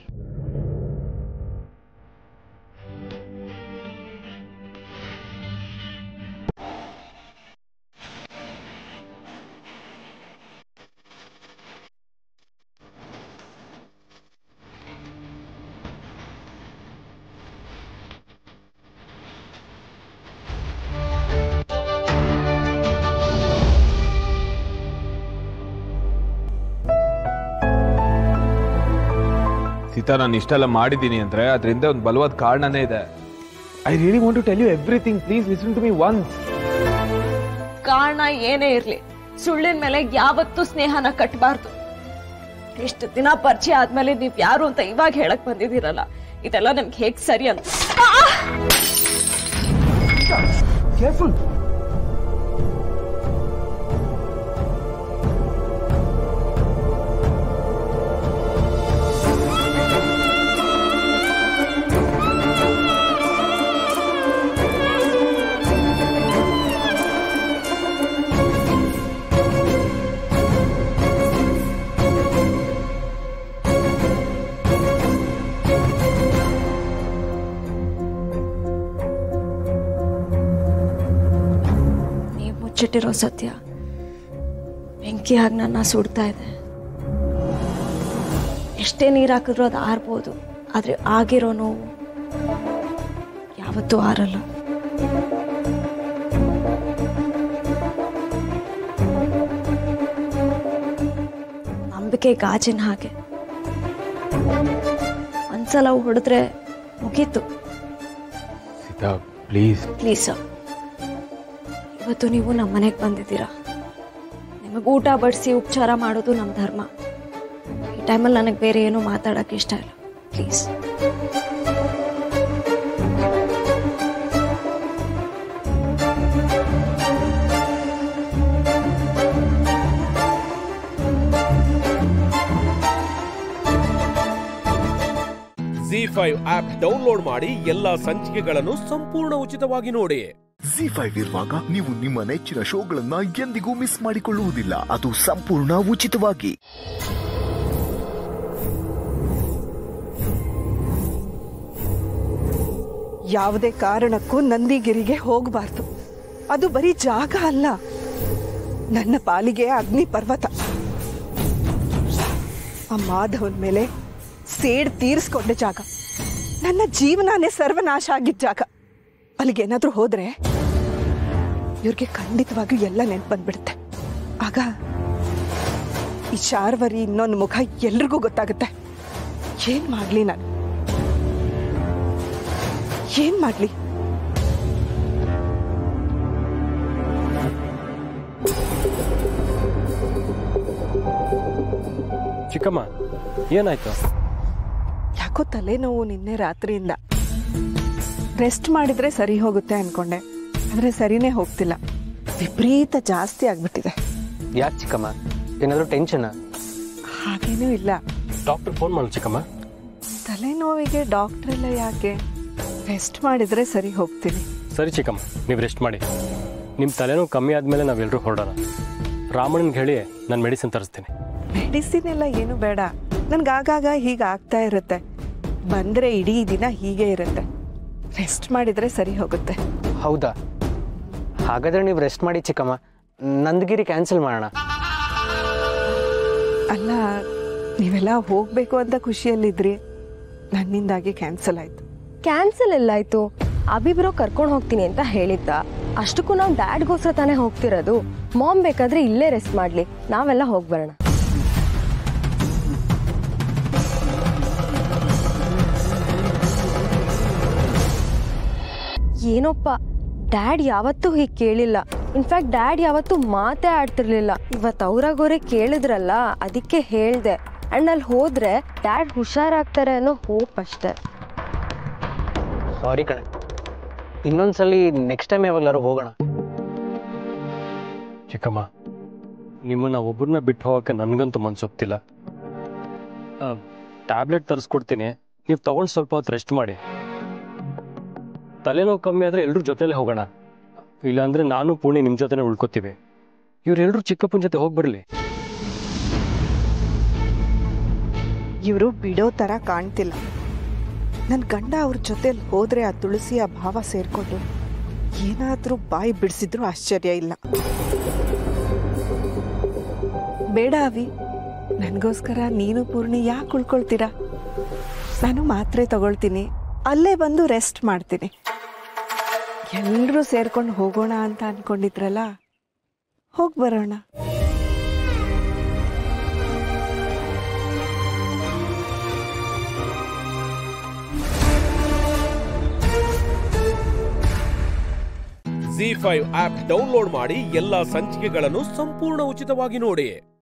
ಸೀತಾ ನಾನು ಇಷ್ಟೆಲ್ಲ ಮಾಡಿದ್ದೀನಿ ಅಂದ್ರೆ ಅದರಿಂದ ಒಂದು ಬಲವಾದ ಕಾರಣನೇ ಇದೆ I really want to tell you everything please listen to me once ಕಾರಣ ಏನೇ ಇರ್ಲಿ ಸುಳ್ಳಿನ ಮೇಲೆ ಯಾವತ್ತೂ ಸ್ನೇಹನ ಕಟ್ಟಬಾರ್ದು ಇಷ್ಟು ದಿನ ಪರಿಚಯ ಆದ್ಮೇಲೆ ನೀವ್ ಯಾರು ಅಂತ ಇವಾಗ ಹೇಳಕ್ ಬಂದಿದ್ದೀರಲ್ಲ ಇದೆಲ್ಲ ನಮ್ಗೆ ಹೇಗ್ ಸರಿ ಅಂತ ಕೇರ್ಫುಲ್ ನೀವು ಮುಚ್ಚಿಟ್ಟಿರೋ ಸತ್ಯ ಬೆಂಕಿಯಾಗಿ ನನ್ನ ಸುಡ್ತಾ ಇದೆ ಎಷ್ಟೇ ನೀರು ಹಾಕಿದ್ರೂ ಅದು ಆರ್ಬೋದು ಆದ್ರೆ ಆಗಿರೋ ನೋವು ಯಾವತ್ತೂ ಆರಲ್ಲ ನಂಬಿಕೆ ಗಾಜಿನ ಹಾಗೆ ಒಂದ್ಸಲ ಹೊಡೆದ್ರೆ ಮುಗೀತು ಸೀತಾ ಪ್ಲೀಸ್ ಪ್ಲೀಸ್ ಇವತ್ತು ನೀವು ನಮ್ಮ ಮನೆಗೆ ಬಂದಿದ್ದೀರಾ ನಿಮಗೆ ಊಟ ಬಡಿಸಿ ಉಪಚಾರ ಮಾಡೋದು ನಮ್ಮ ಧರ್ಮ ಈ ಟೈಮಲ್ಲಿ ನನಗೆ ಬೇರೆ ಏನೂ ಮಾತಾಡೋಕ್ಕೆ ಇಷ್ಟ ಇಲ್ಲ please Zee five app download ಮಾಡಿ ಎಲ್ಲಾ ಸಂಚಿಕೆಗಳನ್ನು ಸಂಪೂರ್ಣ ಉಚಿತವಾಗಿ ನೋಡಿ ಜಿ ಫೈವ್ ಇರುವಾಗ ನೀವು ನಿಮ್ಮ ನೆಚ್ಚಿನ ಶೋಗಳನ್ನ ಎಂದಿಗೂ ಮಿಸ್ ಮಾಡಿಕೊಳ್ಳುವುದಿಲ್ಲ ಅದು ಸಂಪೂರ್ಣ ಉಚಿತವಾಗಿ ಯಾವುದೇ ಕಾರಣಕ್ಕೂ ನಂದಿಗಿರಿಗೆ ಹೋಗಬಾರ್ದು ಅದು ಬರೀ ಜಾಗ ಅಲ್ಲ ನನ್ನ ಪಾಲಿಗೆ ಅಗ್ನಿ ಪರ್ವತ ಆ ಮಾಧವನ ಮೇಲೆ ಸೇಡ್ ತೀರಿಸ್ಕೊಂಡ ಜಾಗ ನನ್ನ ಜೀವನನೇ ಸರ್ವನಾಶ ಆಗಿದ್ದ ಜಾಗ ಅಲ್ಲಿಗೇನಾದ್ರೂ ಹೋದ್ರೆ ಇವ್ರಿಗೆ ಖಂಡಿತವಾಗಿಯೂ ಎಲ್ಲ ನೆನ್ಪು ಬಂದ್ಬಿಡುತ್ತೆ ಆಗ ಈ ಶಾರ್ವರಿ ಇನ್ನೊಂದು ಮುಖ ಎಲ್ರಿಗೂ ಗೊತ್ತಾಗುತ್ತೆ ಏನ್ ಮಾಡ್ಲಿ ನಾನು ಏನ್ ಮಾಡ್ಲಿ ಚಿಕ್ಕಮ್ಮ ಏನಾಯ್ತು ಯಾಕೋ ತಲೆನೋವು ನಿನ್ನೆ ರಾತ್ರಿಯಿಂದ ರೆಸ್ಟ್ ಮಾಡಿದ್ರೆ ಸರಿ ಹೋಗುತ್ತೆ ಅನ್ಕೊಂಡೆ ಆದರೆ ಸರಿನೇ ಹೋಗ್ತಿಲ್ಲ ವಿಪರೀತ ಜಾಸ್ತಿ ಆಗ್ಬಿಟ್ಟಿದೆ ಯಾಕೆ ಚಿಕ್ಕಮ್ಮ ಏನಾದರೂ ಟೆನ್ಷನ್ ಹಾಗೇನೂ ಇಲ್ಲ ಡಾಕ್ಟರ್ ಫೋನ್ ಮಾಡು ಚಿಕ್ಕಮ್ಮ ತಲೆನೋವಿಗೆ ಡಾಕ್ಟ್ರ್ ಎಲ್ಲ ಯಾಕೆ ರೆಸ್ಟ್ ಮಾಡಿದ್ರೆ ಸರಿ ಹೋಗ್ತೀನಿ ಸರಿ ಚಿಕ್ಕಮ್ಮ ನೀವು ರೆಸ್ಟ್ ಮಾಡಿ ನಿಮ್ಮ ತಲೆನೋವು ಕಮ್ಮಿ ಆದಮೇಲೆ ನಾವೆಲ್ಲರೂ ಹೊರಡೋಣ ರಾಮಣ್ಣನಿಗೆ ಹೇಳಿ ನಾನು ಮೆಡಿಸಿನ್ ತರಿಸ್ತೀನಿ ಮೆಡಿಸಿನ್ ಎಲ್ಲ ಏನು ಬೇಡ ನನ್ಗೆ ಆಗಾಗ ಹೀಗೆ ಆಗ್ತಾ ಇರುತ್ತೆ ಬಂದರೆ ಇಡೀ ದಿನ ಹೀಗೆ ಇರುತ್ತೆ ರೆಸ್ಟ್ ಮಾಡಿದ್ರೆ ಸರಿ ಹೋಗುತ್ತೆ ಹೌದಾ ಹಾಗಾದರೆ ನೀವು ರೆಸ್ಟ್ ಮಾಡಿ ಚಿಕ್ಕಮ್ಮ ನಂದಗಿರಿ ಕ್ಯಾನ್ಸಲ್ ಮಾಡೋಣ ಅಲ್ಲ ನೀವೆಲ್ಲ ಹೋಗ್ಬೇಕು ಅಂತ ಖುಷಿಯಲ್ಲಿದ್ರಿ ನನ್ನಿಂದಾಗಿ ಕ್ಯಾನ್ಸಲ್ ಆಯ್ತು ಕ್ಯಾನ್ಸಲ್ ಎಲ್ಲಾಯ್ತು ಅಭಿಬ್ರೋ ಕರ್ಕೊಂಡು ಹೋಗ್ತೀನಿ ಅಂತ ಹೇಳಿದ್ದ ಅಷ್ಟಕ್ಕೂ ನಾವು ಡ್ಯಾಡ್ಗೋಸ್ಕರ ತಾನೇ ಹೋಗ್ತಿರೋದು ಮಾಮ್ ಬೇಕಾದ್ರೆ ಇಲ್ಲೇ ರೆಸ್ಟ್ ಮಾಡ್ಲಿ ನಾವೆಲ್ಲ ಹೋಗಿ ಬರೋಣ ಏನೋಪ್ಪ ಡ್ಯಾಡ್ ಯಾವತ್ತೂ ಹೀಗೆ ಕೇಳಿಲ್ಲ ಇನ್ಫ್ಯಾಕ್ಟ್ ಡ್ಯಾಡ್ ಯಾವತ್ತೂ ಮಾತೇ ಆಡ್ತಿರ್ಲಿಲ್ಲ ಇವತ್ತು ಅವ್ರಾಗೋರೆ ಕೇಳಿದ್ರಲ್ಲ ಅದಕ್ಕೆ ಹೇಳ್ದೆ ಅಂಡ್ ಅಲ್ಲಿ ಹೋದ್ರೆ ಡ್ಯಾಡ್ ಹುಷಾರಾಗ್ತಾರೆ ಅನ್ನೋ ಹೋಪ್ ಅಷ್ಟೇ ಸಾರಿ ಕಣೆ ಇನ್ನೊಂದ್ಸಲಿ ನೆಕ್ಸ್ಟ್ ಟೈಮ್ ಯಾವಾಗಲಾರು ಹೋಗೋಣ ಚಿಕ್ಕಮ್ಮ ನಿಮ್ಮನ್ನ ಒಬ್ಬರನ್ನ ಬಿಟ್ಟು ಹೋಗೋಕ್ಕೆ ನನಗಂತೂ ಮನ್ಸೊಪ್ತಿಲ್ಲ ಟ್ಯಾಬ್ಲೆಟ್ ತರಿಸ್ಕೊಡ್ತೀನಿ ನೀವು ತಗೊಂಡು ಸ್ವಲ್ಪ ಹೊತ್ತು ರೆಸ್ಟ್ ಮಾಡಿ ತಲೆನೋವು ಕಮ್ಮಿ ಆದರೆ ಎಲ್ಲರೂ ಜೊತೆಲೇ ಹೋಗೋಣ ಇಲ್ಲಾಂದ್ರೆ ನಾನು ಪುಣೆ ನಿಮ್ಮ ಜೊತೆನೇ ಉಳ್ಕೊತೀವಿ ಇವರೆಲ್ಲರೂ ಚಿಕ್ಕಪ್ಪನ ಜೊತೆ ಹೋಗಿ ಬರಲಿ ಇವರು ಬಿಡೋ ಥರ ಕಾಣ್ತಿಲ್ಲ ನನ್ನ ಗಂಡ ಅವ್ರ ಜೊತೆಲಿ ಹೋದ್ರೆ ಆ ತುಳಸಿ ಆ ಭಾವ ಸೇರ್ಕೊಂಡು ಏನಾದರೂ ಬಾಯಿ ಬಿಡಿಸಿದ್ರು ಆಶ್ಚರ್ಯ ಇಲ್ಲ ಬೇಡ ಅವಿ ನನಗೋಸ್ಕರ ನೀನು ಪೂರ್ಣಿ ಯಾಕೆ ಉಳ್ಕೊಳ್ತೀರಾ ನಾನು ಮಾತ್ರೆ ತಗೊಳ್ತೀನಿ ಅಲ್ಲೇ ಬಂದು ರೆಸ್ಟ್ ಮಾಡ್ತೀನಿ ಎಲ್ಲರೂ ಸೇರ್ಕೊಂಡು ಹೋಗೋಣ ಅಂತ ಅನ್ಕೊಂಡಿದ್ರಲ್ಲ ಹೋಗಿ ಬರೋಣ ಜಿ ಫೈವ್ ಆಪ್ ಡೌನ್ಲೋಡ್ ಮಾಡಿ ಎಲ್ಲಾ ಸಂಚಿಕೆಗಳನ್ನು ಸಂಪೂರ್ಣ ಉಚಿತವಾಗಿ ನೋಡಿ